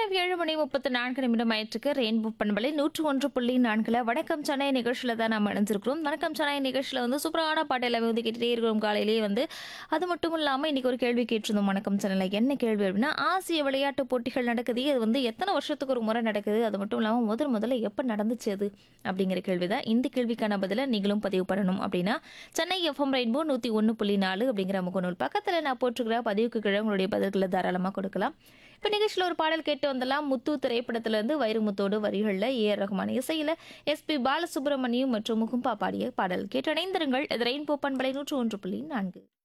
நேரம் ஏழு மணி முப்பத்தி நான்கு நிமிடம் ஆயிற்றுக்கு ரெயின்போ பண்பலை நூற்று ஒன்று புள்ளி நான்குல வணக்கம் சென்னை நிகழ்ச்சியில் தான் நம்ம இணைஞ்சிருக்கிறோம் வணக்கம் சென்னை நிகழ்ச்சியில் வந்து சூப்பரான பாட்டு எல்லாமே வந்து கேட்டுட்டே இருக்கிறோம் காலையிலேயே வந்து அது மட்டும் இல்லாமல் இன்னைக்கு ஒரு கேள்வி கேட்டிருந்தோம் வணக்கம் சென்னையில் என்ன கேள்வி அப்படின்னா ஆசிய விளையாட்டு போட்டிகள் நடக்குது அது வந்து எத்தனை வருஷத்துக்கு ஒரு முறை நடக்குது அது மட்டும் இல்லாமல் முதல் முதல்ல எப்போ நடந்துச்சு அது அப்படிங்கிற கேள்வி தான் இந்த கேள்விக்கான பதிலை நீங்களும் பதிவு பண்ணணும் அப்படின்னா சென்னை எஃப்எம் ரெயின்போ நூற்றி ஒன்று புள்ளி நாலு அப்படிங்கிற முகநூல் பக்கத்தில் நான் போட்டிருக்கிற பதிவுக்கு கீழே உங்களுடைய பதில்களை தாராளமாக கொடுக்கலாம் இப்போ நிகழ்ச்சியில் ஒரு பாடல் கேட்டு வந்தலாம் முத்து திரைப்படத்திலிருந்து வைரமுத்தோடு வரிகளில் ஏ ஆர் ரஹ்மான் இசையில் எஸ்பி பாலசுப்ரமணியம் மற்றும் முகும்பா பாடிய பாடல் கேட்டு இணைந்திருங்கள் இது ரெயின்போ பண்பலை நூற்று ஒன்று புள்ளி நான்கு